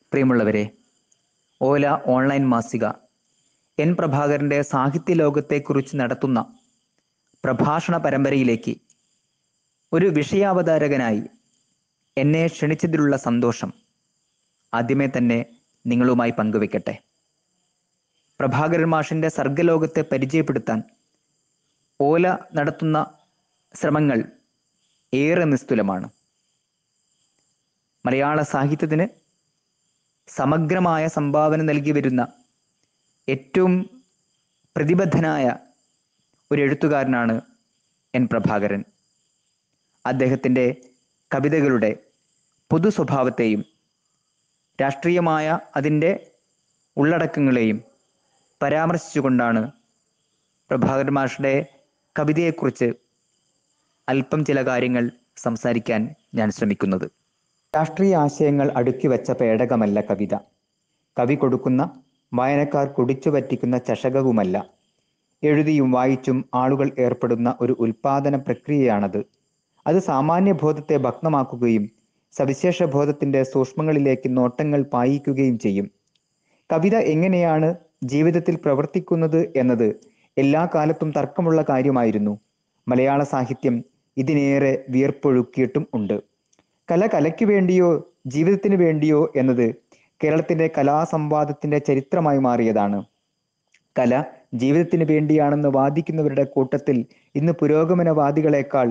പ്രിയമുള്ളവരെ ഓല ഓൺലൈൻ മാസിക എൻ പ്രഭാകരൻ്റെ സാഹിത്യ ലോകത്തെക്കുറിച്ച് നടത്തുന്ന പ്രഭാഷണ പരമ്പരയിലേക്ക് ഒരു വിഷയാവതാരകനായി എന്നെ ക്ഷണിച്ചതിലുള്ള സന്തോഷം ആദ്യമേ തന്നെ നിങ്ങളുമായി പങ്കുവെക്കട്ടെ പ്രഭാകരൻ മാഷിൻ്റെ സർഗലോകത്തെ പരിചയപ്പെടുത്താൻ ഓല നടത്തുന്ന ശ്രമങ്ങൾ ഏറെ നിസ്തുലമാണ് മലയാള സാഹിത്യത്തിന് സമഗ്രമായ സംഭാവന നൽകി വരുന്ന ഏറ്റവും പ്രതിബദ്ധനായ ഒരു എഴുത്തുകാരനാണ് എൻ പ്രഭാകരൻ അദ്ദേഹത്തിൻ്റെ കവിതകളുടെ പൊതു സ്വഭാവത്തെയും രാഷ്ട്രീയമായ അതിൻ്റെ ഉള്ളടക്കങ്ങളെയും പരാമർശിച്ചുകൊണ്ടാണ് പ്രഭാകരൻ മാഷുടെ കവിതയെക്കുറിച്ച് അല്പം ചില കാര്യങ്ങൾ സംസാരിക്കാൻ ഞാൻ ശ്രമിക്കുന്നത് രാഷ്ട്രീയ ആശയങ്ങൾ അടുക്കി വെച്ച പേടകമല്ല കവിത കവി കൊടുക്കുന്ന വായനക്കാർ കുടിച്ചു പറ്റിക്കുന്ന ചഷകവുമല്ല എഴുതിയും വായിച്ചും ആളുകൾ ഏർപ്പെടുന്ന ഒരു ഉൽപാദന പ്രക്രിയയാണത് അത് സാമാന്യ ബോധത്തെ ഭഗ്നമാക്കുകയും സവിശേഷ ബോധത്തിന്റെ സൂക്ഷ്മങ്ങളിലേക്ക് നോട്ടങ്ങൾ പായിക്കുകയും ചെയ്യും കവിത എങ്ങനെയാണ് ജീവിതത്തിൽ പ്രവർത്തിക്കുന്നത് എന്നത് എല്ലാ കാലത്തും തർക്കമുള്ള കാര്യമായിരുന്നു മലയാള സാഹിത്യം ഇതിനേറെ വിയർപ്പൊഴുക്കിയിട്ടും ഉണ്ട് കല കലയ്ക്ക് വേണ്ടിയോ ജീവിതത്തിന് വേണ്ടിയോ എന്നത് കേരളത്തിന്റെ കലാസംവാദത്തിന്റെ ചരിത്രമായി മാറിയതാണ് കല ജീവിതത്തിന് വേണ്ടിയാണെന്ന് വാദിക്കുന്നവരുടെ കൂട്ടത്തിൽ ഇന്ന് പുരോഗമനവാദികളെക്കാൾ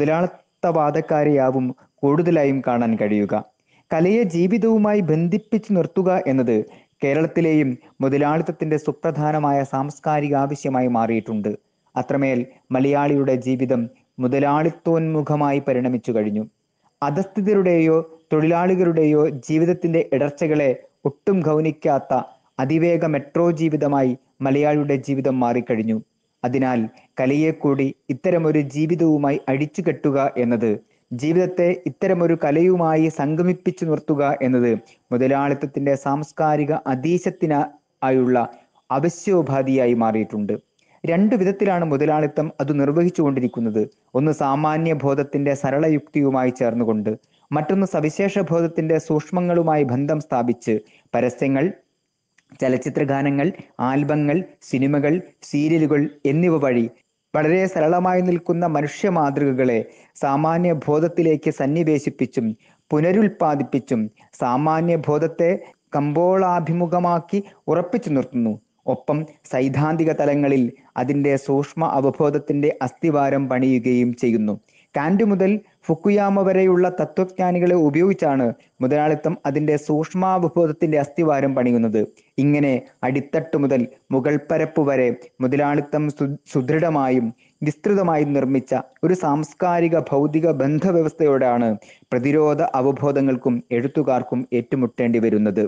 മുതലാളിത്തവാദക്കാരെയാവും കൂടുതലായും കാണാൻ കഴിയുക കലയെ ജീവിതവുമായി ബന്ധിപ്പിച്ചു നിർത്തുക എന്നത് കേരളത്തിലെയും മുതലാളിത്തത്തിന്റെ സുപ്രധാനമായ സാംസ്കാരിക ആവശ്യമായി മാറിയിട്ടുണ്ട് അത്രമേൽ മലയാളിയുടെ ജീവിതം മുതലാളിത്തോന്മുഖമായി പരിണമിച്ചു കഴിഞ്ഞു അധസ്ഥിതരുടെയോ തൊഴിലാളികളുടെയോ ജീവിതത്തിന്റെ ഇടർച്ചകളെ ഒട്ടും ഗൗനിക്കാത്ത അതിവേഗ മെട്രോ ജീവിതമായി മലയാളിയുടെ ജീവിതം മാറിക്കഴിഞ്ഞു അതിനാൽ കലയെ കൂടി ഇത്തരമൊരു ജീവിതവുമായി അഴിച്ചു കെട്ടുക എന്നത് ജീവിതത്തെ ഇത്തരമൊരു കലയുമായി സംഗമിപ്പിച്ചു നിർത്തുക എന്നത് മുതലാളിത്തത്തിന്റെ സാംസ്കാരിക അധീശത്തിനായുള്ള അവശ്യോപാധിയായി മാറിയിട്ടുണ്ട് രണ്ടു വിധത്തിലാണ് മുതലാളിത്തം അത് നിർവഹിച്ചു കൊണ്ടിരിക്കുന്നത് ഒന്ന് സാമാന്യ ബോധത്തിന്റെ സരളയുക്തിയുമായി ചേർന്നുകൊണ്ട് മറ്റൊന്ന് സവിശേഷ ബോധത്തിന്റെ സൂക്ഷ്മങ്ങളുമായി ബന്ധം സ്ഥാപിച്ച് പരസ്യങ്ങൾ ചലച്ചിത്ര ഗാനങ്ങൾ ആൽബങ്ങൾ സിനിമകൾ സീരിയലുകൾ എന്നിവ വഴി വളരെ സരളമായി നിൽക്കുന്ന മനുഷ്യ മാതൃകകളെ സാമാന്യ ബോധത്തിലേക്ക് സന്നിവേശിപ്പിച്ചും പുനരുൽപാദിപ്പിച്ചും സാമാന്യ ബോധത്തെ കമ്പോളാഭിമുഖമാക്കി ഉറപ്പിച്ചു നിർത്തുന്നു ഒപ്പം സൈദ്ധാന്തിക തലങ്ങളിൽ അതിൻ്റെ സൂക്ഷ്മ അവബോധത്തിന്റെ അസ്ഥിവാരം പണിയുകയും ചെയ്യുന്നു കാന്റ് മുതൽ ഫുക്കുയാമ വരെയുള്ള തത്വജ്ഞാനികളെ ഉപയോഗിച്ചാണ് മുതലാളിത്തം അതിന്റെ സൂക്ഷ്മാവബോധത്തിന്റെ അസ്ഥിവാരം പണിയുന്നത് ഇങ്ങനെ അടിത്തട്ട് മുതൽ മുകൾ പരപ്പ് വരെ മുതലാളിത്തം സുദൃഢമായും വിസ്തൃതമായും നിർമ്മിച്ച ഒരു സാംസ്കാരിക ഭൗതിക ബന്ധവ്യവസ്ഥയോടാണ് പ്രതിരോധ അവബോധങ്ങൾക്കും എഴുത്തുകാർക്കും ഏറ്റുമുട്ടേണ്ടി വരുന്നത്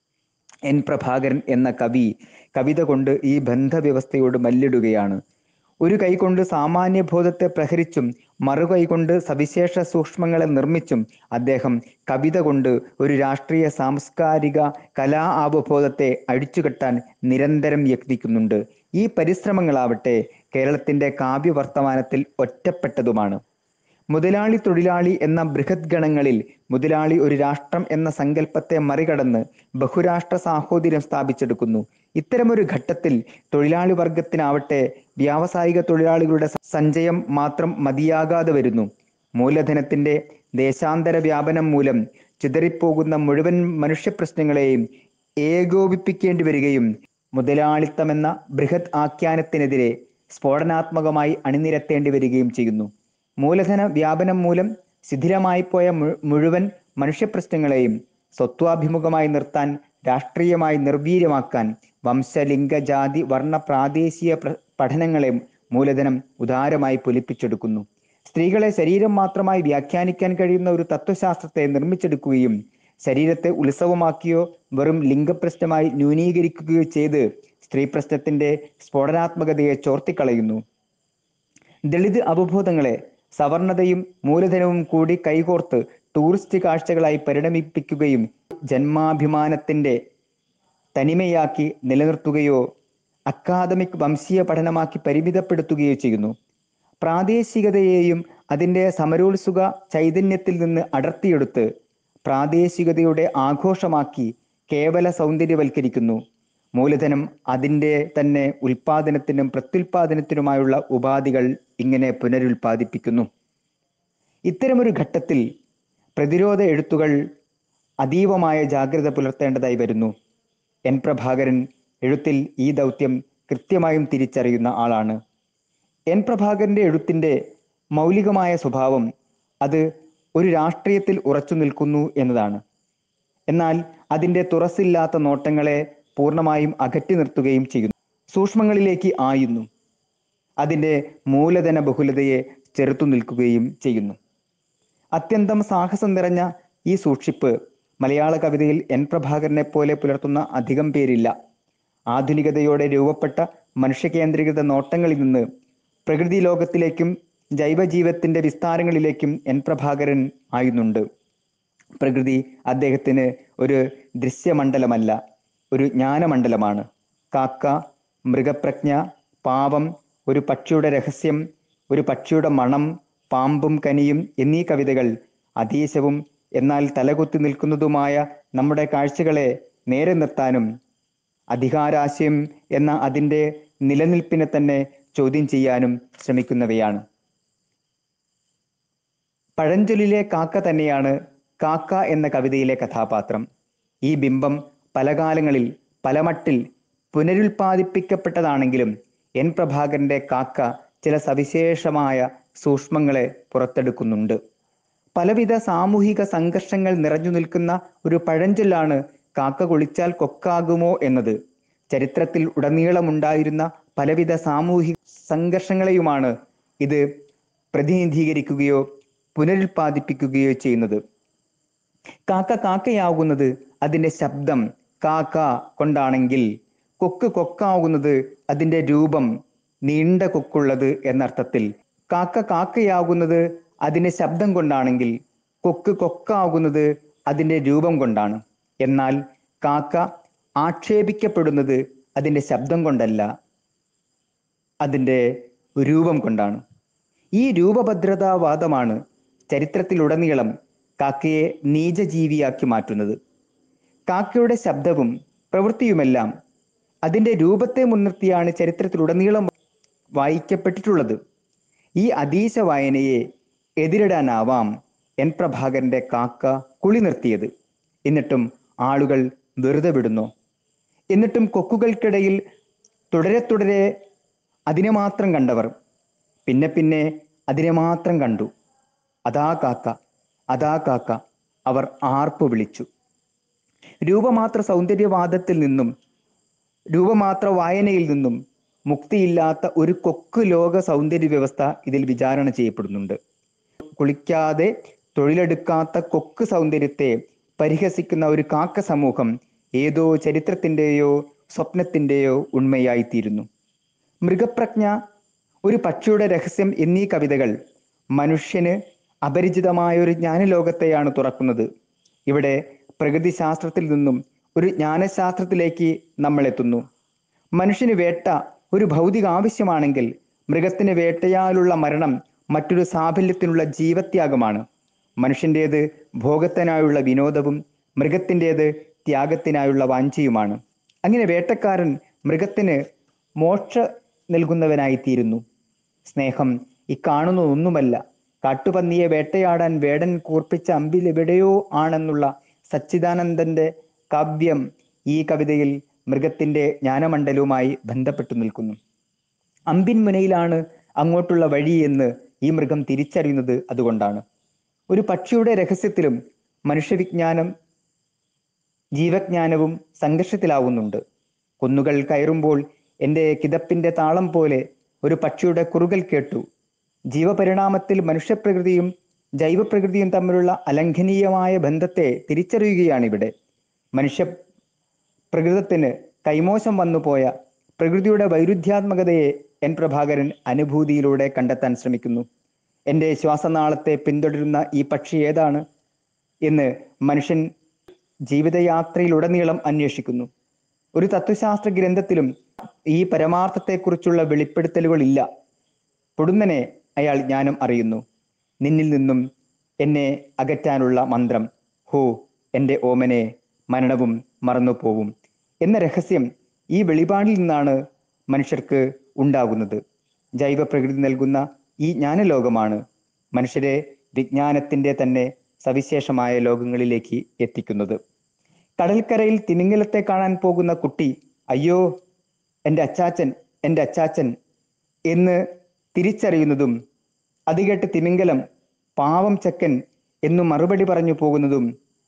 എൻ പ്രഭാകരൻ എന്ന കവി കവിത കൊണ്ട് ഈ ബന്ധവ്യവസ്ഥയോട് മല്ലിടുകയാണ് ഒരു കൈകൊണ്ട് സാമാന്യ ബോധത്തെ പ്രഹരിച്ചും മറുകൈകൊണ്ട് സവിശേഷ സൂക്ഷ്മങ്ങളെ നിർമ്മിച്ചും അദ്ദേഹം കവിത കൊണ്ട് ഒരു രാഷ്ട്രീയ സാംസ്കാരിക കലാ അവബോധത്തെ അഴിച്ചുകെട്ടാൻ നിരന്തരം യത്നിക്കുന്നുണ്ട് ഈ പരിശ്രമങ്ങളാവട്ടെ കേരളത്തിന്റെ കാവ്യവർത്തമാനത്തിൽ ഒറ്റപ്പെട്ടതുമാണ് മുതലാളി തൊഴിലാളി എന്ന ബൃഹത് ഗണങ്ങളിൽ മുതലാളി ഒരു രാഷ്ട്രം എന്ന സങ്കല്പത്തെ മറികടന്ന് ബഹുരാഷ്ട്ര സാഹോദര്യം സ്ഥാപിച്ചെടുക്കുന്നു ഇത്തരമൊരു ഘട്ടത്തിൽ തൊഴിലാളി വർഗത്തിനാവട്ടെ വ്യാവസായിക തൊഴിലാളികളുടെ സഞ്ചയം മാത്രം മതിയാകാതെ വരുന്നു മൂലധനത്തിന്റെ ദേശാന്തര വ്യാപനം മൂലം ചിതറിപ്പോകുന്ന മുഴുവൻ മനുഷ്യ പ്രശ്നങ്ങളെയും ഏകോപിപ്പിക്കേണ്ടി വരികയും മുതലാളിത്തമെന്ന ബൃഹത് ആഖ്യാനത്തിനെതിരെ സ്ഫോടനാത്മകമായി അണിനിരത്തേണ്ടി വരികയും ചെയ്യുന്നു മൂലധന വ്യാപനം മൂലം ശിഥിലമായി പോയ മുഴുവൻ മനുഷ്യപ്രശ്നങ്ങളെയും സ്വത്വാഭിമുഖമായി നിർത്താൻ രാഷ്ട്രീയമായി നിർവീര്യമാക്കാൻ വംശലിംഗ ജാതി വർണ്ണ പ്രാദേശിക പഠനങ്ങളെ മൂലധനം ഉദാരമായി പൊലിപ്പിച്ചെടുക്കുന്നു സ്ത്രീകളെ ശരീരം മാത്രമായി വ്യാഖ്യാനിക്കാൻ കഴിയുന്ന ഒരു തത്വശാസ്ത്രത്തെ നിർമ്മിച്ചെടുക്കുകയും ശരീരത്തെ ഉത്സവമാക്കിയോ വെറും ലിംഗപ്രശ്നമായി ന്യൂനീകരിക്കുകയോ ചെയ്ത് സ്ത്രീ പ്രശ്നത്തിന്റെ സ്ഫോടനാത്മകതയെ ചോർത്തിക്കളയുന്നു ദളിത് അവബോധങ്ങളെ സവർണതയും മൂലധനവും കൂടി കൈകോർത്ത് ടൂറിസ്റ്റ് കാഴ്ചകളായി പരിണമിപ്പിക്കുകയും ജന്മാഭിമാനത്തിന്റെ തനിമയാക്കി നിലനിർത്തുകയോ അക്കാദമിക് വംശീയ പഠനമാക്കി പരിമിതപ്പെടുത്തുകയോ ചെയ്യുന്നു പ്രാദേശികതയെയും അതിൻ്റെ സമരോത്സുക ചൈതന്യത്തിൽ നിന്ന് അടർത്തിയെടുത്ത് പ്രാദേശികതയുടെ ആഘോഷമാക്കി കേവല സൗന്ദര്യവൽക്കരിക്കുന്നു മൂലധനം അതിൻ്റെ തന്നെ ഉൽപാദനത്തിനും പ്രത്യുൽപാദനത്തിനുമായുള്ള ഉപാധികൾ ഇങ്ങനെ പുനരുൽപാദിപ്പിക്കുന്നു ഇത്തരമൊരു ഘട്ടത്തിൽ പ്രതിരോധ എഴുത്തുകൾ അതീവമായ ജാഗ്രത പുലർത്തേണ്ടതായി വരുന്നു എൻ പ്രഭാകരൻ എഴുത്തിൽ ഈ ദൗത്യം കൃത്യമായും തിരിച്ചറിയുന്ന ആളാണ് എൻ പ്രഭാകരന്റെ എഴുത്തിന്റെ മൗലികമായ സ്വഭാവം അത് ഒരു രാഷ്ട്രീയത്തിൽ ഉറച്ചു നിൽക്കുന്നു എന്നതാണ് എന്നാൽ അതിൻ്റെ തുറസില്ലാത്ത നോട്ടങ്ങളെ പൂർണ്ണമായും അകറ്റി നിർത്തുകയും ചെയ്യുന്നു സൂക്ഷ്മങ്ങളിലേക്ക് ആയുന്നു അതിൻ്റെ മൂലധന ബഹുലതയെ ചെറുത്തു നിൽക്കുകയും ചെയ്യുന്നു അത്യന്തം സാഹസം നിറഞ്ഞ ഈ സൂക്ഷിപ്പ് മലയാള കവിതയിൽ എൻ പ്രഭാകരനെ പോലെ പുലർത്തുന്ന അധികം പേരില്ല ആധുനികതയോടെ രൂപപ്പെട്ട മനുഷ്യകേന്ദ്രീകൃത നോട്ടങ്ങളിൽ നിന്ന് പ്രകൃതി ലോകത്തിലേക്കും ജൈവജീവത്തിന്റെ വിസ്താരങ്ങളിലേക്കും എൻ പ്രഭാകരൻ ആയുന്നുണ്ട് പ്രകൃതി അദ്ദേഹത്തിന് ഒരു ദൃശ്യമണ്ഡലമല്ല ഒരു ജ്ഞാനമണ്ഡലമാണ് കാക്ക മൃഗപ്രജ്ഞ പാവം ഒരു പക്ഷിയുടെ രഹസ്യം ഒരു പക്ഷിയുടെ മണം പാമ്പും കനിയും എന്നീ കവിതകൾ അതീശവും എന്നാൽ തലകുത്തി നിൽക്കുന്നതുമായ നമ്മുടെ കാഴ്ചകളെ നേരെ നിർത്താനും അധികാരാശയം എന്ന അതിൻ്റെ നിലനിൽപ്പിനെ തന്നെ ചോദ്യം ചെയ്യാനും ശ്രമിക്കുന്നവയാണ് പഴഞ്ചൊല്ലിലെ കാക്ക തന്നെയാണ് കാക്ക എന്ന കവിതയിലെ കഥാപാത്രം ഈ ബിംബം പല കാലങ്ങളിൽ പല മട്ടിൽ പുനരുൽപാദിപ്പിക്കപ്പെട്ടതാണെങ്കിലും എൻ പ്രഭാകരന്റെ കാക്ക ചില സവിശേഷമായ സൂക്ഷ്മങ്ങളെ പുറത്തെടുക്കുന്നുണ്ട് പലവിധ സാമൂഹിക സംഘർഷങ്ങൾ നിറഞ്ഞു നിൽക്കുന്ന ഒരു പഴഞ്ചൊല്ലാണ് കാക്ക കുളിച്ചാൽ കൊക്കാകുമോ എന്നത് ചരിത്രത്തിൽ ഉടനീളമുണ്ടായിരുന്ന പലവിധ സാമൂഹിക സംഘർഷങ്ങളെയുമാണ് ഇത് പ്രതിനിധീകരിക്കുകയോ പുനരുൽപാദിപ്പിക്കുകയോ ചെയ്യുന്നത് കാക്ക കാക്കയാകുന്നത് അതിൻ്റെ ശബ്ദം കാക്ക കൊണ്ടാണെങ്കിൽ കൊക്ക് കൊക്കാകുന്നത് അതിൻ്റെ രൂപം നീണ്ട കൊക്കുള്ളത് എന്നർത്ഥത്തിൽ കാക്ക കാക്കയാകുന്നത് അതിൻ്റെ ശബ്ദം കൊണ്ടാണെങ്കിൽ കൊക്ക് കൊക്കാകുന്നത് അതിൻ്റെ രൂപം കൊണ്ടാണ് എന്നാൽ കാക്ക ആക്ഷേപിക്കപ്പെടുന്നത് അതിൻ്റെ ശബ്ദം കൊണ്ടല്ല അതിൻ്റെ രൂപം കൊണ്ടാണ് ഈ രൂപഭദ്രതാവാദമാണ് ചരിത്രത്തിലുടനീളം കാക്കയെ നീചജീവിയാക്കി മാറ്റുന്നത് കാക്കയുടെ ശബ്ദവും പ്രവൃത്തിയുമെല്ലാം അതിൻ്റെ രൂപത്തെ മുൻനിർത്തിയാണ് ചരിത്രത്തിലുടനീളം വായിക്കപ്പെട്ടിട്ടുള്ളത് ഈ അതീശ വായനയെ എതിരിടാനാവാം എൻ പ്രഭാകരന്റെ കാക്ക കുളി നിർത്തിയത് എന്നിട്ടും ആളുകൾ വെറുതെ വിടുന്നു എന്നിട്ടും കൊക്കുകൾക്കിടയിൽ തുടരെ തുടരെ അതിനെ മാത്രം കണ്ടവർ പിന്നെ പിന്നെ അതിനെ മാത്രം കണ്ടു അതാ കാക്ക അതാ കാക്ക അവർ ആർപ്പ് വിളിച്ചു രൂപമാത്ര സൗന്ദര്യവാദത്തിൽ നിന്നും രൂപമാത്ര വായനയിൽ നിന്നും മുക്തിയില്ലാത്ത ഒരു കൊക്ക് ലോക സൗന്ദര്യ വ്യവസ്ഥ ഇതിൽ വിചാരണ ചെയ്യപ്പെടുന്നുണ്ട് കുളിക്കാതെ തൊഴിലെടുക്കാത്ത കൊക്ക് സൗന്ദര്യത്തെ പരിഹസിക്കുന്ന ഒരു കാക്ക സമൂഹം ഏതോ ചരിത്രത്തിൻ്റെയോ സ്വപ്നത്തിൻ്റെയോ ഉണ്മയായിത്തീരുന്നു മൃഗപ്രജ്ഞ ഒരു പക്ഷിയുടെ രഹസ്യം എന്നീ കവിതകൾ മനുഷ്യന് അപരിചിതമായ ഒരു ജ്ഞാനലോകത്തെയാണ് തുറക്കുന്നത് ഇവിടെ പ്രകൃതി ശാസ്ത്രത്തിൽ നിന്നും ഒരു ജ്ഞാനശാസ്ത്രത്തിലേക്ക് നമ്മൾ എത്തുന്നു മനുഷ്യന് വേട്ട ഒരു ഭൗതിക ആവശ്യമാണെങ്കിൽ മൃഗത്തിന് വേട്ടയാലുള്ള മരണം മറ്റൊരു സാഫല്യത്തിനുള്ള ജീവത്യാഗമാണ് മനുഷ്യൻ്റേത് ഭോഗത്തിനായുള്ള വിനോദവും മൃഗത്തിൻ്റേത് ത്യാഗത്തിനായുള്ള വാഞ്ചയുമാണ് അങ്ങനെ വേട്ടക്കാരൻ മൃഗത്തിന് മോക്ഷ നൽകുന്നവനായിത്തീരുന്നു സ്നേഹം ഈ കാണുന്നതൊന്നുമല്ല കാട്ടുപന്നിയെ വേട്ടയാടാൻ വേടൻ കൂർപ്പിച്ച അമ്പിൽ എവിടെയോ ആണെന്നുള്ള സച്ചിദാനന്ദന്റെ കാവ്യം ഈ കവിതയിൽ മൃഗത്തിന്റെ ജ്ഞാനമണ്ഡലവുമായി ബന്ധപ്പെട്ടു നിൽക്കുന്നു അമ്പിൻ മുനയിലാണ് അങ്ങോട്ടുള്ള വഴി എന്ന് ഈ മൃഗം തിരിച്ചറിയുന്നത് അതുകൊണ്ടാണ് ഒരു പക്ഷിയുടെ രഹസ്യത്തിലും മനുഷ്യവിജ്ഞാനം ജീവജ്ഞാനവും സംഘർഷത്തിലാവുന്നുണ്ട് കുന്നുകൾ കയറുമ്പോൾ എൻ്റെ കിതപ്പിന്റെ താളം പോലെ ഒരു പക്ഷിയുടെ കുറുകൽ കേട്ടു ജീവപരിണാമത്തിൽ മനുഷ്യപ്രകൃതിയും ജൈവപ്രകൃതിയും തമ്മിലുള്ള അലംഘനീയമായ ബന്ധത്തെ തിരിച്ചറിയുകയാണിവിടെ മനുഷ്യ പ്രകൃതത്തിന് കൈമോശം വന്നുപോയ പ്രകൃതിയുടെ വൈരുദ്ധ്യാത്മകതയെ എൻ പ്രഭാകരൻ അനുഭൂതിയിലൂടെ കണ്ടെത്താൻ ശ്രമിക്കുന്നു എൻ്റെ ശ്വാസനാളത്തെ പിന്തുടരുന്ന ഈ പക്ഷി ഏതാണ് എന്ന് മനുഷ്യൻ ജീവിതയാത്രയിലുടനീളം അന്വേഷിക്കുന്നു ഒരു തത്വശാസ്ത്ര ഗ്രന്ഥത്തിലും ഈ പരമാർത്ഥത്തെക്കുറിച്ചുള്ള വെളിപ്പെടുത്തലുകളില്ല പൊടുന്നനെ അയാൾ ജ്ഞാനം അറിയുന്നു നിന്നിൽ നിന്നും എന്നെ അകറ്റാനുള്ള മന്ത്രം ഹോ എൻ്റെ ഓമനെ മരണവും മറന്നുപോവും എന്ന രഹസ്യം ഈ വെളിപാടിൽ നിന്നാണ് മനുഷ്യർക്ക് ഉണ്ടാകുന്നത് ജൈവ പ്രകൃതി നൽകുന്ന ഈ ജ്ഞാനലോകമാണ് മനുഷ്യരെ വിജ്ഞാനത്തിന്റെ തന്നെ സവിശേഷമായ ലോകങ്ങളിലേക്ക് എത്തിക്കുന്നത് കടൽക്കരയിൽ തിമിംഗലത്തെ കാണാൻ പോകുന്ന കുട്ടി അയ്യോ എൻ്റെ അച്ചാച്ചൻ എൻ്റെ അച്ചാച്ചൻ എന്ന് തിരിച്ചറിയുന്നതും അത് കേട്ട് തിമിംഗലം പാവം ചെക്കൻ എന്നു മറുപടി പറഞ്ഞു പോകുന്നതും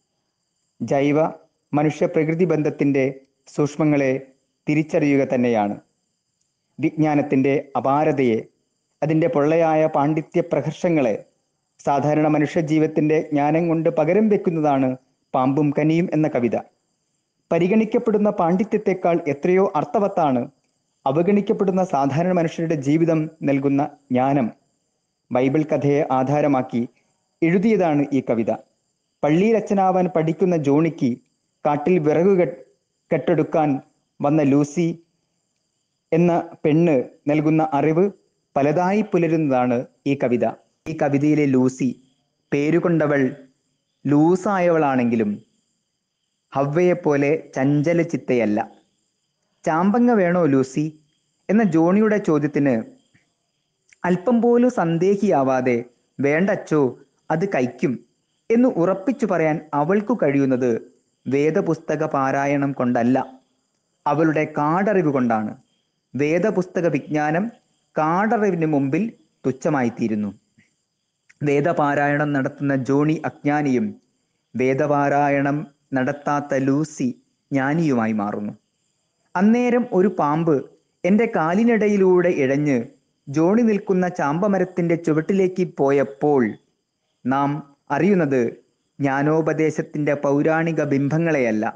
ജൈവ മനുഷ്യ പ്രകൃതി ബന്ധത്തിന്റെ സൂക്ഷ്മങ്ങളെ തിരിച്ചറിയുക തന്നെയാണ് വിജ്ഞാനത്തിന്റെ അപാരതയെ അതിന്റെ പൊള്ളയായ പാണ്ഡിത്യ പ്രഹർഷങ്ങളെ സാധാരണ മനുഷ്യ ജീവിതത്തിന്റെ ജ്ഞാനം കൊണ്ട് പകരം വെക്കുന്നതാണ് പാമ്പും കനിയും എന്ന കവിത പരിഗണിക്കപ്പെടുന്ന പാണ്ഡിത്യത്തെക്കാൾ എത്രയോ അർത്ഥവത്താണ് അവഗണിക്കപ്പെടുന്ന സാധാരണ മനുഷ്യരുടെ ജീവിതം നൽകുന്ന ജ്ഞാനം ബൈബിൾ കഥയെ ആധാരമാക്കി എഴുതിയതാണ് ഈ കവിത പള്ളിയിലച്ഛനാവാൻ പഠിക്കുന്ന ജോണിക്ക് കാട്ടിൽ വിറകു കെട്ട് കെട്ടെടുക്കാൻ വന്ന ലൂസി എന്ന പെണ്ണ് നൽകുന്ന അറിവ് പലതായി പുലരുന്നതാണ് ഈ കവിത ഈ കവിതയിലെ ലൂസി പേരുകൊണ്ടവൾ ലൂസായവളാണെങ്കിലും ഹവ്വയെപ്പോലെ ചഞ്ചല ചിത്തയല്ല ചാമ്പങ്ങ വേണോ ലൂസി എന്ന ജോണിയുടെ ചോദ്യത്തിന് അല്പം പോലും സന്ദേഹിയാവാതെ വേണ്ടച്ചോ അത് കൈക്കും എന്ന് ഉറപ്പിച്ചു പറയാൻ അവൾക്കു കഴിയുന്നത് വേദപുസ്തക പാരായണം കൊണ്ടല്ല അവളുടെ കാടറിവ് കൊണ്ടാണ് വേദപുസ്തക വിജ്ഞാനം കാടറിവിന് മുമ്പിൽ തുച്ഛമായിത്തീരുന്നു വേദപാരായണം നടത്തുന്ന ജോണി അജ്ഞാനിയും വേദപാരായണം നടത്താത്ത ലൂസി ജ്ഞാനിയുമായി മാറുന്നു അന്നേരം ഒരു പാമ്പ് എൻ്റെ കാലിനിടയിലൂടെ ഇഴഞ്ഞ് ജോണി നിൽക്കുന്ന ചാമ്പമരത്തിന്റെ ചുവട്ടിലേക്ക് പോയപ്പോൾ നാം അറിയുന്നത് ജ്ഞാനോപദേശത്തിന്റെ പൗരാണിക ബിംബങ്ങളെയല്ല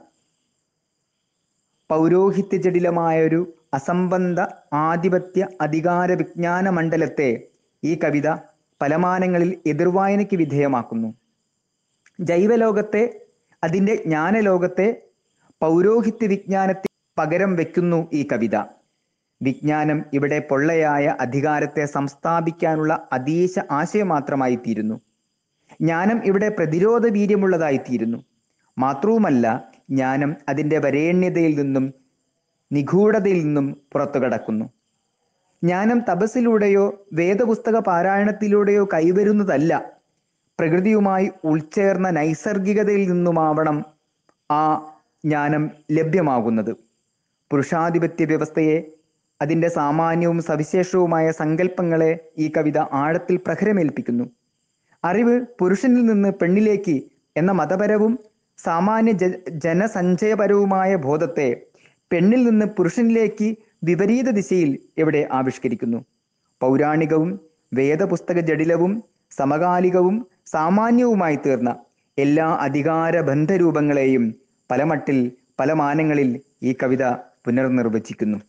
പൗരോഹിത്യജടിലമായൊരു അസംബന്ധ ആധിപത്യ അധികാര വിജ്ഞാന മണ്ഡലത്തെ ഈ കവിത പലമാനങ്ങളിൽ എതിർവായനയ്ക്ക് വിധേയമാക്കുന്നു ജൈവലോകത്തെ അതിൻ്റെ ജ്ഞാനലോകത്തെ പൗരോഹിത്യ വിജ്ഞാനത്തിൽ പകരം വെക്കുന്നു ഈ കവിത വിജ്ഞാനം ഇവിടെ പൊള്ളയായ അധികാരത്തെ സംസ്ഥാപിക്കാനുള്ള അതീശ ആശയം മാത്രമായി തീരുന്നു ജ്ഞാനം ഇവിടെ പ്രതിരോധ വീര്യമുള്ളതായിത്തീരുന്നു മാത്രവുമല്ല ജ്ഞാനം അതിൻ്റെ വരേണ്യതയിൽ നിന്നും നിഗൂഢതയിൽ നിന്നും പുറത്തു കടക്കുന്നു ജ്ഞാനം തപസ്സിലൂടെയോ വേദപുസ്തക പാരായണത്തിലൂടെയോ കൈവരുന്നതല്ല പ്രകൃതിയുമായി ഉൾച്ചേർന്ന നൈസർഗികതയിൽ നിന്നുമാവണം ആ ജ്ഞാനം ലഭ്യമാകുന്നത് പുരുഷാധിപത്യ വ്യവസ്ഥയെ അതിൻ്റെ സാമാന്യവും സവിശേഷവുമായ സങ്കല്പങ്ങളെ ഈ കവിത ആഴത്തിൽ പ്രഹരമേൽപ്പിക്കുന്നു അറിവ് പുരുഷനിൽ നിന്ന് പെണ്ണിലേക്ക് എന്ന മതപരവും സാമാന്യ ജ ജനസഞ്ചയപരവുമായ ബോധത്തെ പെണ്ണിൽ നിന്ന് പുരുഷനിലേക്ക് വിപരീത ദിശയിൽ ഇവിടെ ആവിഷ്കരിക്കുന്നു പൗരാണികവും വേദപുസ്തക ജടിലവും സമകാലികവും സാമാന്യവുമായി തീർന്ന എല്ലാ അധികാര ബന്ധരൂപങ്ങളെയും പല മട്ടിൽ പല മാനങ്ങളിൽ ഈ കവിത പുനർനിർവചിക്കുന്നു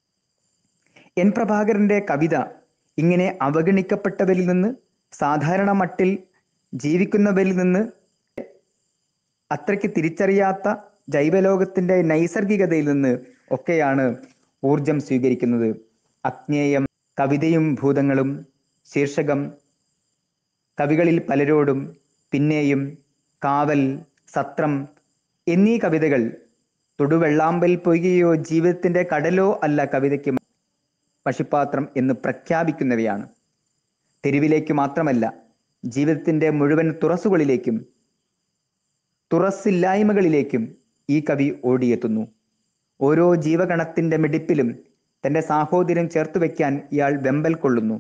എൻ പ്രഭാകരന്റെ കവിത ഇങ്ങനെ അവഗണിക്കപ്പെട്ടവരിൽ നിന്ന് സാധാരണ മട്ടിൽ ജീവിക്കുന്നവരിൽ നിന്ന് അത്രയ്ക്ക് തിരിച്ചറിയാത്ത ജൈവലോകത്തിന്റെ നൈസർഗികതയിൽ നിന്ന് ഒക്കെയാണ് ഊർജം സ്വീകരിക്കുന്നത് അജ്ഞേയം കവിതയും ഭൂതങ്ങളും ശീർഷകം കവികളിൽ പലരോടും പിന്നെയും കാവൽ സത്രം എന്നീ കവിതകൾ തൊടുവെള്ളാമ്പൽ പൊയ്കയോ ജീവിതത്തിന്റെ കടലോ അല്ല കവിതയ്ക്ക് പശുപാത്രം എന്ന് പ്രഖ്യാപിക്കുന്നവയാണ് തെരുവിലേക്ക് മാത്രമല്ല ജീവിതത്തിന്റെ മുഴുവൻ തുറസുകളിലേക്കും തുറസ്സില്ലായ്മകളിലേക്കും ഈ കവി ഓടിയെത്തുന്നു ഓരോ ജീവഗണത്തിന്റെ മിടിപ്പിലും തന്റെ സാഹോദര്യം ചേർത്ത് വയ്ക്കാൻ ഇയാൾ വെമ്പൽ കൊള്ളുന്നു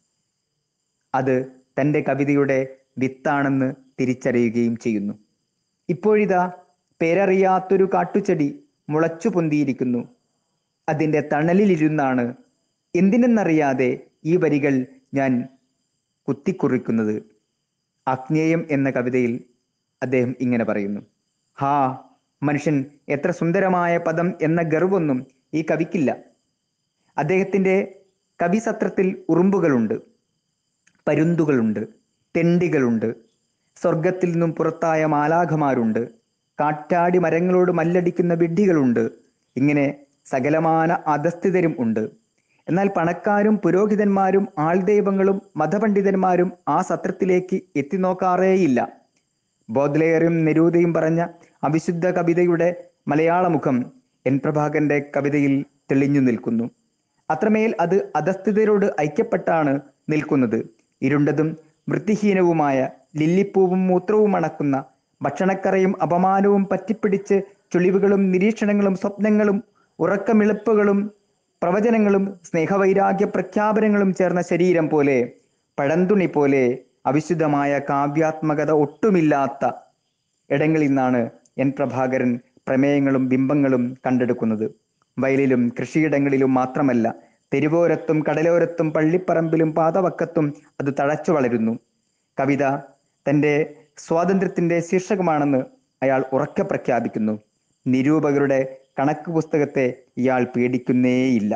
അത് തന്റെ കവിതയുടെ വിത്താണെന്ന് തിരിച്ചറിയുകയും ചെയ്യുന്നു ഇപ്പോഴിതാ പേരറിയാത്തൊരു കാട്ടുചെടി മുളച്ചു പൊന്തിയിരിക്കുന്നു അതിൻ്റെ തണലിലിരുന്നാണ് എന്തിനെന്നറിയാതെ ഈ വരികൾ ഞാൻ കുത്തിക്കുറിക്കുന്നത് അഗ്നേയം എന്ന കവിതയിൽ അദ്ദേഹം ഇങ്ങനെ പറയുന്നു ഹാ മനുഷ്യൻ എത്ര സുന്ദരമായ പദം എന്ന ഗർവൊന്നും ഈ കവിക്കില്ല അദ്ദേഹത്തിൻ്റെ കവിസത്രത്തിൽ ഉറുമ്പുകളുണ്ട് പരുന്തുകളുണ്ട് തെണ്ടികളുണ്ട് സ്വർഗത്തിൽ നിന്നും പുറത്തായ മാലാഖമാരുണ്ട് കാറ്റാടി മരങ്ങളോട് മല്ലടിക്കുന്ന വിഡ്ഢികളുണ്ട് ഇങ്ങനെ സകലമാന അധസ്ഥിതരും ഉണ്ട് എന്നാൽ പണക്കാരും പുരോഹിതന്മാരും ആൾദൈവങ്ങളും മതപണ്ഡിതന്മാരും ആ സത്രത്തിലേക്ക് എത്തി നോക്കാറേയില്ല ബോദ്ലെയറും നെരൂദയും പറഞ്ഞ അവിശുദ്ധ കവിതയുടെ മലയാള മുഖം എൻ പ്രഭാകരന്റെ കവിതയിൽ തെളിഞ്ഞു നിൽക്കുന്നു അത്രമേൽ അത് അധസ്ഥിതരോട് ഐക്യപ്പെട്ടാണ് നിൽക്കുന്നത് ഇരുണ്ടതും വൃത്തിഹീനവുമായ ലില്ലിപ്പൂവും മൂത്രവും അണക്കുന്ന ഭക്ഷണക്കറയും അപമാനവും പറ്റിപ്പിടിച്ച് ചുളിവുകളും നിരീക്ഷണങ്ങളും സ്വപ്നങ്ങളും ഉറക്കമിളിപ്പുകളും പ്രവചനങ്ങളും സ്നേഹവൈരാഗ്യ പ്രഖ്യാപനങ്ങളും ചേർന്ന ശരീരം പോലെ പഴന്തുണി പോലെ അവിശുദ്ധമായ കാവ്യാത്മകത ഒട്ടുമില്ലാത്ത ഇടങ്ങളിൽ നിന്നാണ് എൻ പ്രഭാകരൻ പ്രമേയങ്ങളും ബിംബങ്ങളും കണ്ടെടുക്കുന്നത് വയലിലും കൃഷിയിടങ്ങളിലും മാത്രമല്ല തെരുവോരത്തും കടലോരത്തും പള്ളിപ്പറമ്പിലും പാതവക്കത്തും അത് തഴച്ചു വളരുന്നു കവിത തൻ്റെ സ്വാതന്ത്ര്യത്തിന്റെ ശീർഷകമാണെന്ന് അയാൾ ഉറക്കെ പ്രഖ്യാപിക്കുന്നു നിരൂപകരുടെ കണക്ക് പുസ്തകത്തെ ഇയാൾ പേടിക്കുന്നേയില്ല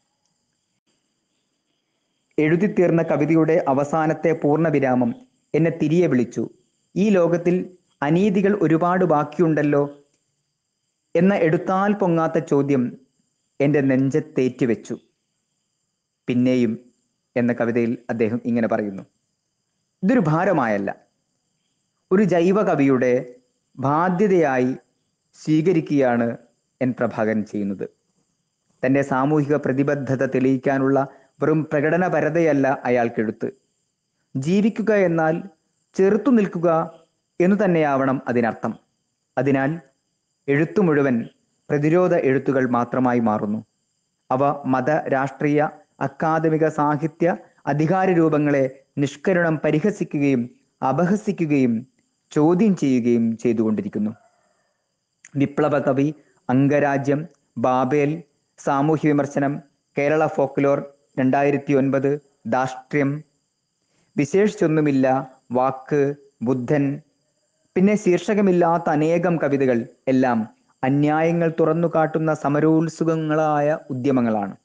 എഴുതിത്തീർന്ന കവിതയുടെ അവസാനത്തെ പൂർണ്ണവിരാമം എന്നെ തിരികെ വിളിച്ചു ഈ ലോകത്തിൽ അനീതികൾ ഒരുപാട് ബാക്കിയുണ്ടല്ലോ എന്ന എടുത്താൽ പൊങ്ങാത്ത ചോദ്യം എൻ്റെ നെഞ്ചത്തേറ്റ് വെച്ചു പിന്നെയും എന്ന കവിതയിൽ അദ്ദേഹം ഇങ്ങനെ പറയുന്നു ഇതൊരു ഭാരമായല്ല ഒരു ജൈവ കവിയുടെ ബാധ്യതയായി സ്വീകരിക്കുകയാണ് എൻ പ്രഭാകരൻ ചെയ്യുന്നത് തൻ്റെ സാമൂഹിക പ്രതിബദ്ധത തെളിയിക്കാനുള്ള വെറും പ്രകടനപരതയല്ല അയാൾക്കെഴുത്ത് ജീവിക്കുക എന്നാൽ ചെറുത്തു നിൽക്കുക എന്നു തന്നെയാവണം അതിനർത്ഥം അതിനാൽ എഴുത്തു മുഴുവൻ പ്രതിരോധ എഴുത്തുകൾ മാത്രമായി മാറുന്നു അവ മത രാഷ്ട്രീയ അക്കാദമിക സാഹിത്യ അധികാര രൂപങ്ങളെ നിഷ്കരുണം പരിഹസിക്കുകയും അപഹസിക്കുകയും ചോദ്യം ചെയ്യുകയും ചെയ്തുകൊണ്ടിരിക്കുന്നു വിപ്ലവ കവി അംഗരാജ്യം ബാബേൽ സാമൂഹ്യ വിമർശനം കേരള ഫോക്ലോർ രണ്ടായിരത്തി ഒൻപത് ദാഷ്ട്ര്യം വിശേഷിച്ചൊന്നുമില്ല വാക്ക് ബുദ്ധൻ പിന്നെ ശീർഷകമില്ലാത്ത അനേകം കവിതകൾ എല്ലാം അന്യായങ്ങൾ തുറന്നു കാട്ടുന്ന സമരോത്സുകങ്ങളായ ഉദ്യമങ്ങളാണ്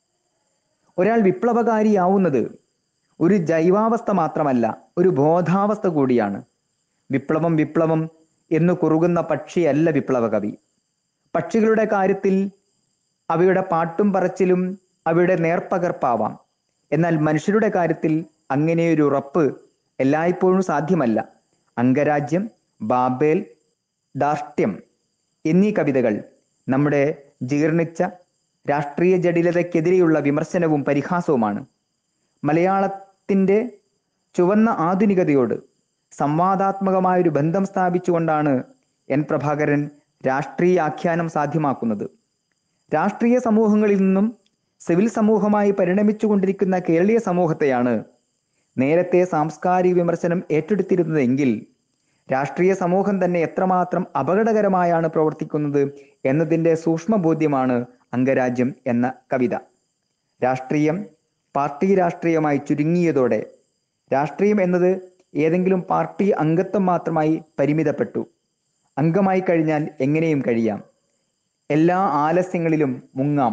ഒരാൾ വിപ്ലവകാരിയാവുന്നത് ഒരു ജൈവാവസ്ഥ മാത്രമല്ല ഒരു ബോധാവസ്ഥ കൂടിയാണ് വിപ്ലവം വിപ്ലവം എന്ന് കുറുകുന്ന പക്ഷിയല്ല വിപ്ലവ കവി പക്ഷികളുടെ കാര്യത്തിൽ അവയുടെ പാട്ടും പറച്ചിലും അവയുടെ നേർപ്പകർപ്പാവാം എന്നാൽ മനുഷ്യരുടെ കാര്യത്തിൽ അങ്ങനെയൊരു ഉറപ്പ് എല്ലായ്പ്പോഴും സാധ്യമല്ല അംഗരാജ്യം ബാബേൽ ദാർഷ്ട്യം എന്നീ കവിതകൾ നമ്മുടെ ജീർണിച്ച രാഷ്ട്രീയ ജടിലതയ്ക്കെതിരെയുള്ള വിമർശനവും പരിഹാസവുമാണ് മലയാളത്തിൻ്റെ ചുവന്ന ആധുനികതയോട് സംവാദാത്മകമായൊരു ബന്ധം സ്ഥാപിച്ചുകൊണ്ടാണ് എൻ പ്രഭാകരൻ രാഷ്ട്രീയ ആഖ്യാനം സാധ്യമാക്കുന്നത് രാഷ്ട്രീയ സമൂഹങ്ങളിൽ നിന്നും സിവിൽ സമൂഹമായി പരിണമിച്ചുകൊണ്ടിരിക്കുന്ന കേരളീയ സമൂഹത്തെയാണ് നേരത്തെ സാംസ്കാരിക വിമർശനം ഏറ്റെടുത്തിരുന്നതെങ്കിൽ രാഷ്ട്രീയ സമൂഹം തന്നെ എത്രമാത്രം അപകടകരമായാണ് പ്രവർത്തിക്കുന്നത് എന്നതിൻ്റെ സൂക്ഷ്മബോധ്യമാണ് അംഗരാജ്യം എന്ന കവിത രാഷ്ട്രീയം പാർട്ടി രാഷ്ട്രീയമായി ചുരുങ്ങിയതോടെ രാഷ്ട്രീയം എന്നത് ഏതെങ്കിലും പാർട്ടി അംഗത്വം മാത്രമായി പരിമിതപ്പെട്ടു അംഗമായി കഴിഞ്ഞാൽ എങ്ങനെയും കഴിയാം എല്ലാ ആലസ്യങ്ങളിലും മുങ്ങാം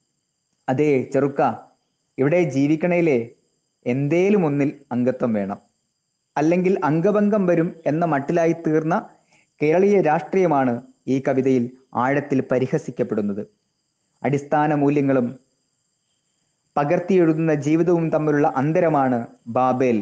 അതേ ചെറുക്ക ഇവിടെ ജീവിക്കണേലേ എന്തേലും ഒന്നിൽ അംഗത്വം വേണം അല്ലെങ്കിൽ അംഗഭംഗം വരും എന്ന മട്ടിലായി തീർന്ന കേരളീയ രാഷ്ട്രീയമാണ് ഈ കവിതയിൽ ആഴത്തിൽ പരിഹസിക്കപ്പെടുന്നത് അടിസ്ഥാന മൂല്യങ്ങളും പകർത്തിയെഴുതുന്ന ജീവിതവും തമ്മിലുള്ള അന്തരമാണ് ബാബേൽ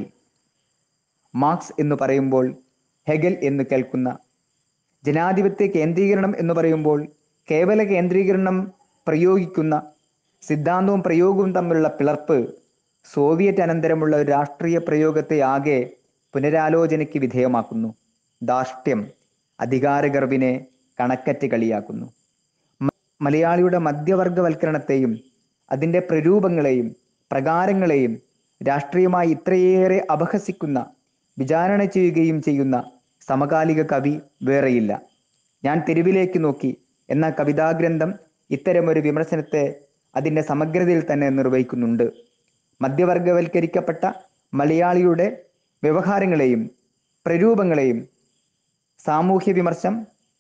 മാർക്സ് എന്ന് പറയുമ്പോൾ ഹെഗൽ എന്ന് കേൾക്കുന്ന ജനാധിപത്യ കേന്ദ്രീകരണം എന്ന് പറയുമ്പോൾ കേവല കേന്ദ്രീകരണം പ്രയോഗിക്കുന്ന സിദ്ധാന്തവും പ്രയോഗവും തമ്മിലുള്ള പിളർപ്പ് സോവിയറ്റ് അനന്തരമുള്ള ഒരു രാഷ്ട്രീയ പ്രയോഗത്തെ ആകെ പുനരാലോചനയ്ക്ക് വിധേയമാക്കുന്നു ധാർഷ്ട്യം അധികാരഗർവിനെ കണക്കറ്റ് കളിയാക്കുന്നു മ- മലയാളിയുടെ മധ്യവർഗവൽക്കരണത്തെയും അതിൻ്റെ പ്രരൂപങ്ങളെയും പ്രകാരങ്ങളെയും രാഷ്ട്രീയമായി ഇത്രയേറെ അപഹസിക്കുന്ന വിചാരണ ചെയ്യുകയും ചെയ്യുന്ന സമകാലിക കവി വേറെയില്ല ഞാൻ തെരുവിലേക്ക് നോക്കി എന്ന കവിതാഗ്രന്ഥം ഇത്തരമൊരു വിമർശനത്തെ അതിൻ്റെ സമഗ്രതയിൽ തന്നെ നിർവഹിക്കുന്നുണ്ട് മധ്യവർഗവൽക്കരിക്കപ്പെട്ട മലയാളിയുടെ വ്യവഹാരങ്ങളെയും പ്രരൂപങ്ങളെയും സാമൂഹ്യ വിമർശം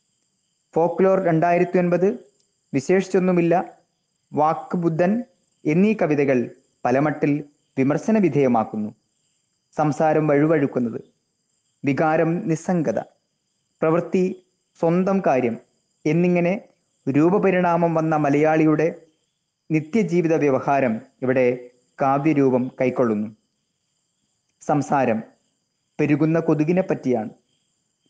ഫോക്ലോർ രണ്ടായിരത്തി ഒൻപത് വിശേഷിച്ചൊന്നുമില്ല വാക്ക് ബുദ്ധൻ എന്നീ കവിതകൾ പലമട്ടിൽ വിമർശന വിധേയമാക്കുന്നു സംസാരം വഴുവഴുക്കുന്നത് വികാരം നിസ്സംഗത പ്രവൃത്തി സ്വന്തം കാര്യം എന്നിങ്ങനെ രൂപപരിണാമം വന്ന മലയാളിയുടെ നിത്യജീവിത വ്യവഹാരം ഇവിടെ കാവ്യരൂപം കൈക്കൊള്ളുന്നു സംസാരം പെരുകുന്ന കൊതുകിനെ പറ്റിയാണ്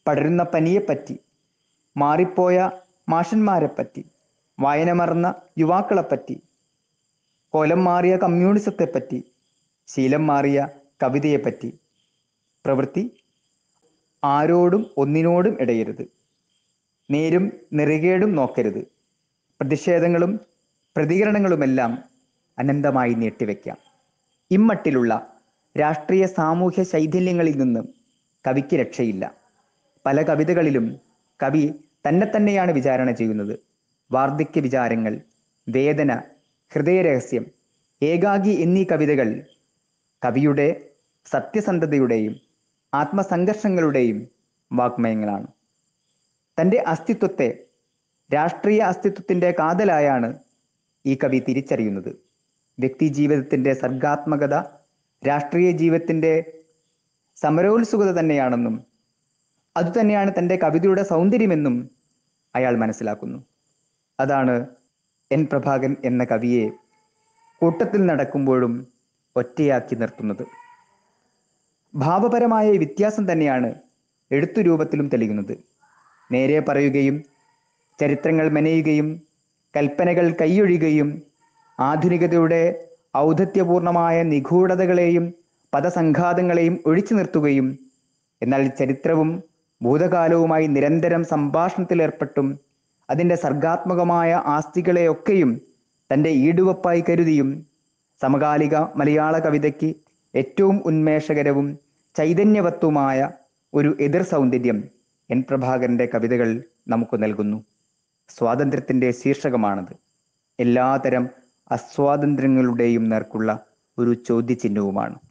പടരുന്ന പനിയെപ്പറ്റി മാറിപ്പോയ മാഷന്മാരെപ്പറ്റി വായന മറന്ന യുവാക്കളെപ്പറ്റി കോലം മാറിയ കമ്മ്യൂണിസത്തെപ്പറ്റി ശീലം മാറിയ കവിതയെപ്പറ്റി പ്രവൃത്തി ആരോടും ഒന്നിനോടും ഇടയരുത് നേരും നെറുകേടും നോക്കരുത് പ്രതിഷേധങ്ങളും പ്രതികരണങ്ങളുമെല്ലാം അനന്തമായി നീട്ടിവെക്കാം ഇമ്മട്ടിലുള്ള രാഷ്ട്രീയ സാമൂഹ്യ ശൈഥില്യങ്ങളിൽ നിന്നും കവിക്ക് രക്ഷയില്ല പല കവിതകളിലും കവി തന്നെ തന്നെയാണ് വിചാരണ ചെയ്യുന്നത് വാർദ്ധക്യ വിചാരങ്ങൾ വേദന ഹൃദയരഹസ്യം ഏകാഗി എന്നീ കവിതകൾ കവിയുടെ സത്യസന്ധതയുടെയും ആത്മസംഘർഷങ്ങളുടെയും വാഗ്മയങ്ങളാണ് തൻ്റെ അസ്തിത്വത്തെ രാഷ്ട്രീയ അസ്തിത്വത്തിൻ്റെ കാതലായാണ് ഈ കവി തിരിച്ചറിയുന്നത് വ്യക്തി ജീവിതത്തിൻ്റെ സർഗാത്മകത രാഷ്ട്രീയ ജീവിതത്തിൻ്റെ സമരോത്സുകത തന്നെയാണെന്നും അതുതന്നെയാണ് തൻ്റെ കവിതയുടെ സൗന്ദര്യമെന്നും അയാൾ മനസ്സിലാക്കുന്നു അതാണ് എൻ പ്രഭാകൻ എന്ന കവിയെ കൂട്ടത്തിൽ നടക്കുമ്പോഴും ഒറ്റയാക്കി നിർത്തുന്നത് ഭാവപരമായ വ്യത്യാസം തന്നെയാണ് എഴുത്തു രൂപത്തിലും തെളിയുന്നത് നേരെ പറയുകയും ചരിത്രങ്ങൾ മെനയുകയും കൽപ്പനകൾ കൈയൊഴിയുകയും ആധുനികതയുടെ ഔദ്ധത്യപൂർണമായ നിഗൂഢതകളെയും പദസംഘാതങ്ങളെയും ഒഴിച്ചു നിർത്തുകയും എന്നാൽ ചരിത്രവും ഭൂതകാലവുമായി നിരന്തരം സംഭാഷണത്തിലേർപ്പെട്ടും അതിൻ്റെ സർഗാത്മകമായ ആസ്തികളെയൊക്കെയും തൻ്റെ ഈടുവപ്പായി കരുതിയും സമകാലിക മലയാള കവിതയ്ക്ക് ഏറ്റവും ഉന്മേഷകരവും ചൈതന്യവത്വമായ ഒരു എതിർ സൗന്ദര്യം എൻ പ്രഭാകരന്റെ കവിതകൾ നമുക്ക് നൽകുന്നു സ്വാതന്ത്ര്യത്തിന്റെ ശീർഷകമാണത് എല്ലാതരം അസ്വാതന്ത്ര്യങ്ങളുടെയും നേർക്കുള്ള ഒരു ചോദ്യചിഹ്നവുമാണ്